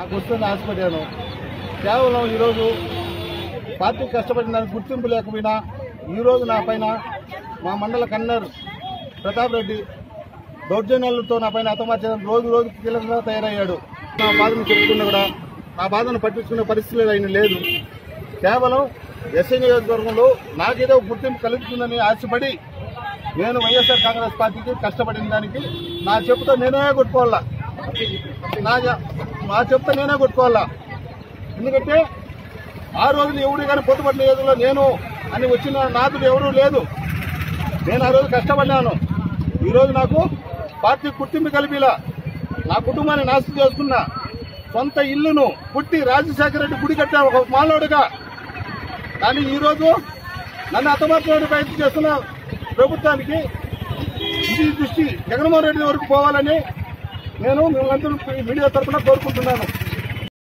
నాకు వస్తుంది ఆశపడ్డాను కేవలం ఈరోజు పార్టీ కష్టపడిన దానికి గుర్తింపు లేకపోయినా ఈరోజు నా పైన మా మండల కన్నర్ ప్రతాప్ రెడ్డి దౌర్జన్యాలతో నా పైన హతమార్చడం రోజు రోజు కీలకంగా తయారయ్యాడు నా బాధను చెప్పుకున్నా కూడా నా బాధను పట్టించుకునే పరిస్థితి ఆయన లేదు కేవలం ఎస్ఐ నియోజకవర్గంలో నాకేదో గుర్తింపు కలుగుతుందని ఆశపడి నేను వైఎస్ఆర్ కాంగ్రెస్ పార్టీకి కష్టపడిన దానికి నా చెప్పుతో నేనే కొట్టుకోవాలా నా జ- నా చెప్తే నేనే కొట్టుకోవాలా ఎందుకంటే ఆ రోజున ఎవడు కానీ పొద్దుపట్ల నియోజకవర్గంలో నేను అని వచ్చిన నాదుడు ఎవరూ లేదు నేను ఆ రోజు కష్టపడ్డాను ఈ రోజు నాకు పార్టీ గుర్తింపు కలిపిలా నా కుటుంబాన్ని నాశనం చేసుకున్నా సొంత ఇల్లును పుట్టి రాజశేఖర రెడ్డి గుడి కట్టా ఒక మాలోడుగా కానీ ఈ రోజు నన్ను అతమార్చడానికి ప్రయత్నం చేస్తున్న ప్రభుత్వానికి ఇది దృష్టి జగన్మోహన్ రెడ్డి వరకు పోవాలని నేను మిమ్మల్ని మీడియా తరఫున కోరుకుంటున్నాను